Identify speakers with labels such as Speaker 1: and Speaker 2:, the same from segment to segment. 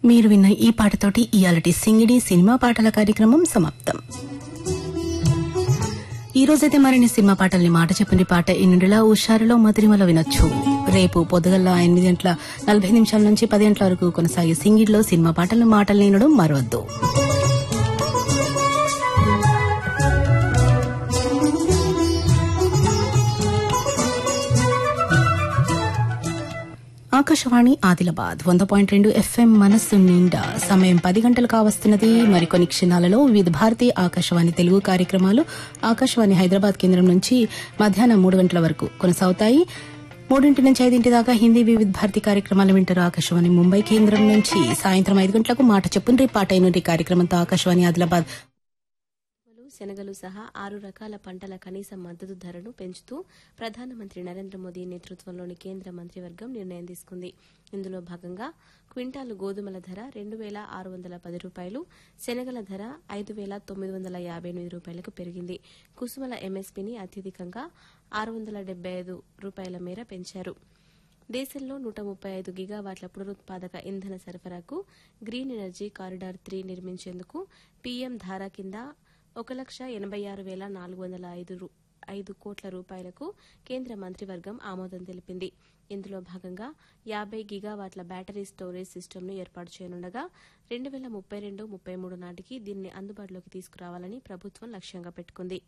Speaker 1: మీరు విన్న ఈ పాటతోటి ఇయాలటి సింగిడి సినిమా పాటల కార్యక్రమం సమాప్తం ఈ రోజైతే మరిన్ని సినిమా పాటల్ని మాట చెప్పండి పాట ఎన్నింటిలా ఉషారులో మధురిమల వినొచ్చు రేపు పొద్దుగల ఎనిమిది గంటల నలభై నిమిషాల నుంచి పది గంటల వరకు కొనసాగే సింగిడిలో సినిమా పాటలను మాటలు వినడం మరవద్దు ఆకాశవాణి ఆదిలాబాద్ వంద పాయింట్ రెండు ఎఫ్ఎం మనస్సు నిండా సమయం పది గంటలు కావస్తున్నది మరికొన్ని క్షణాలలో వివిధ భారతి ఆకాశవాణి తెలుగు కార్యక్రమాలు ఆకాశవాణి హైదరాబాద్ కేంద్రం నుంచి మధ్యాహ్నం మూడు గంటల వరకు కొనసాగుతాయి మూడింటి నుంచి ఐదింటి దాకా హిందీ వివిధ భారతి కార్యక్రమాలు వింటారు ఆకాశవాణి ముంబై కేంద్రం నుంచి సాయంత్రం ఐదు గంటలకు మాట చెప్పుండ్రి పాట అయినటి కార్యక్రమంతో ఆకాశవాణి ఆదిలాబాద్
Speaker 2: గోధుమలు, శనగలు సహా ఆరు రకాల పంటల కనీస మద్దతు ధరను పెంచుతూ ప్రధానమంత్రి నరేంద్ర మోదీ నేతృత్వంలోని కేంద్ర మంత్రివర్గం నిర్ణయం తీసుకుంది ఇందులో భాగంగా క్వింటాలు గోధుమల ధర రెండు వేల ఆరు వందల పది రూపాయలు శనగల ధర ఐదు వేల తొమ్మిది వందల యాభై ఎనిమిది రూపాయలకు పెరిగింది కుసుమల ఎంఎస్పీని అత్యధికంగా ఆరు వందల డెబ్బై ఐదు రూపాయల మేర పెంచారు దేశంలో నూట ముప్పై ఐదు గిగావాట్ల పునరుత్పాదక ఇంధన సరఫరాకు గ్రీన్ ఎనర్జీ కారిడార్ త్రీ నిర్మించేందుకు పీఎం ధారా కింద ఒక లక్ష ఎనభై ఆరు వేల నాలుగు వందల ఐదు రూ- ఐదు కోట్ల రూపాయలకు కేంద్ర మంత్రివర్గం ఆమోదం తెలిపింది ఇందులో భాగంగా యాభై గిగావాట్ల బ్యాటరీ స్టోరేజ్ సిస్టమ్ను ఏర్పాటు చేయనుండగా రెండు వేల ముప్పై రెండు ముప్పై మూడు నాటికి దీన్ని అందుబాటులోకి తీసుకురావాలని ప్రభుత్వం లక్ష్యంగా పెట్టుకుంది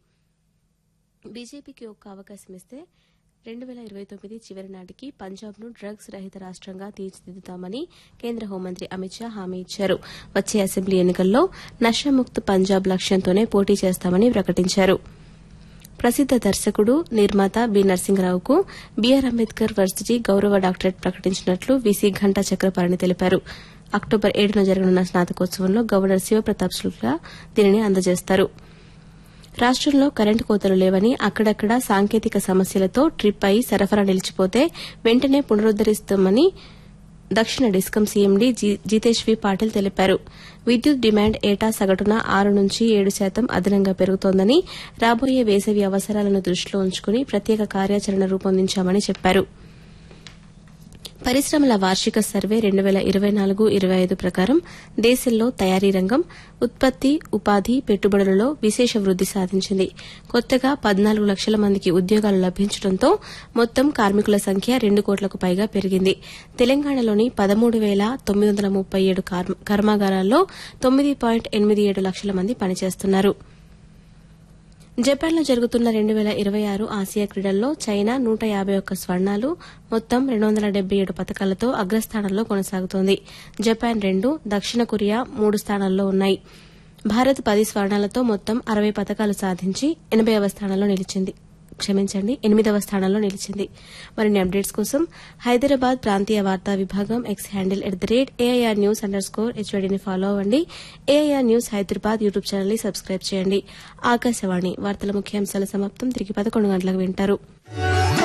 Speaker 2: బీజేపీకి ఒక్క అవకాశం ఇస్తే రెండు వేల ఇరవై తొమ్మిది చివరి నాటికి పంజాబ్ను డ్రగ్స్ రహిత రాష్ట్రంగా తీర్చిదిద్దుతామని కేంద్ర హోంమంత్రి అమిత్ షా హామీ ఇచ్చారు వచ్చే అసెంబ్లీ ఎన్నికల్లో నషాముక్త్ పంజాబ్ లక్ష్యంతోనే పోటీ చేస్తామని ప్రకటించారు ప్రసిద్ద దర్శకుడు నిర్మాత బి నరసింహరావుకు బీఆర్ అంబేద్కర్ వర్సిటీ గౌరవ డాక్టరేట్ ప్రకటించినట్లు వీసీ ఘంటా చక్రపాణి తెలిపారు అక్టోబర్ ఏడున జరగనున్న స్నాతకోత్సవంలో గవర్నర్ శివప్రతాప్ శుక్లా దీనిని అందజేస్తారు రాష్ట్రంలో కరెంటు కోతలు లేవని అక్కడక్కడ సాంకేతిక సమస్యలతో ట్రిప్ అయి సరఫరా నిలిచిపోతే వెంటనే పునరుద్దరిస్తామని దక్షిణ డిస్కం సీఎండీ జి- జితేష్ వి పాటిల్ తెలిపారు విద్యుత్ డిమాండ్ ఏటా సగటున ఆరు నుంచి ఏడు శాతం అదనంగా పెరుగుతోందని రాబోయే వేసవి అవసరాలను దృష్టిలో ఉంచుకుని ప్రత్యేక కార్యాచరణ రూపొందించామని చెప్పారు పరిశ్రమల వార్షిక సర్వే రెండు వేల ఇరవై నాలుగు ఇరవై ఐదు ప్రకారం దేశంలో తయారీ రంగం ఉత్పత్తి ఉపాధి పెట్టుబడులలో విశేష వృద్ది సాధించింది కొత్తగా పద్నాలుగు లక్షల మందికి ఉద్యోగాలు లభించడంతో మొత్తం కార్మికుల సంఖ్య రెండు కోట్లకు పైగా పెరిగింది తెలంగాణలోని పదమూడు వేల తొమ్మిది వందల ముప్పై ఏడు కర్మ- కర్మాగారాల్లో తొమ్మిది పాయింట్ ఎనిమిది ఏడు లక్షల మంది పనిచేస్తున్నారు జపాన్లో జరుగుతున్న రెండు వేల ఇరవై ఆరు ఆసియా క్రీడల్లో చైనా నూట యాభై ఒక్క స్వర్ణాలు మొత్తం రెండు వందల డెబ్బై ఏడు పథకాలతో అగ్రస్థానంలో కొనసాగుతోంది జపాన్ రెండు దక్షిణ కొరియా మూడు స్థానాల్లో ఉన్నాయి భారత్ పది స్వర్ణాలతో మొత్తం అరవై పథకాలు సాధించి ఎనభైవ స్థానంలో నిలిచింది క్షమించండి ఎనిమిదవ స్థానంలో నిలిచింది మరిన్ని అప్డేట్స్ కోసం హైదరాబాద్ ప్రాంతీయ వార్తా విభాగం X handle at the rate AIR news underscore హెచ్వైడీని ఫాలో అవ్వండి AIR news Hyderabad YouTube channel ని సబ్స్క్రైబ్ చేయండి ఆకాశవాణి వార్తల ముఖ్యాంశాల సమాప్తం తిరిగి పదకొండు గంటలకు వింటారు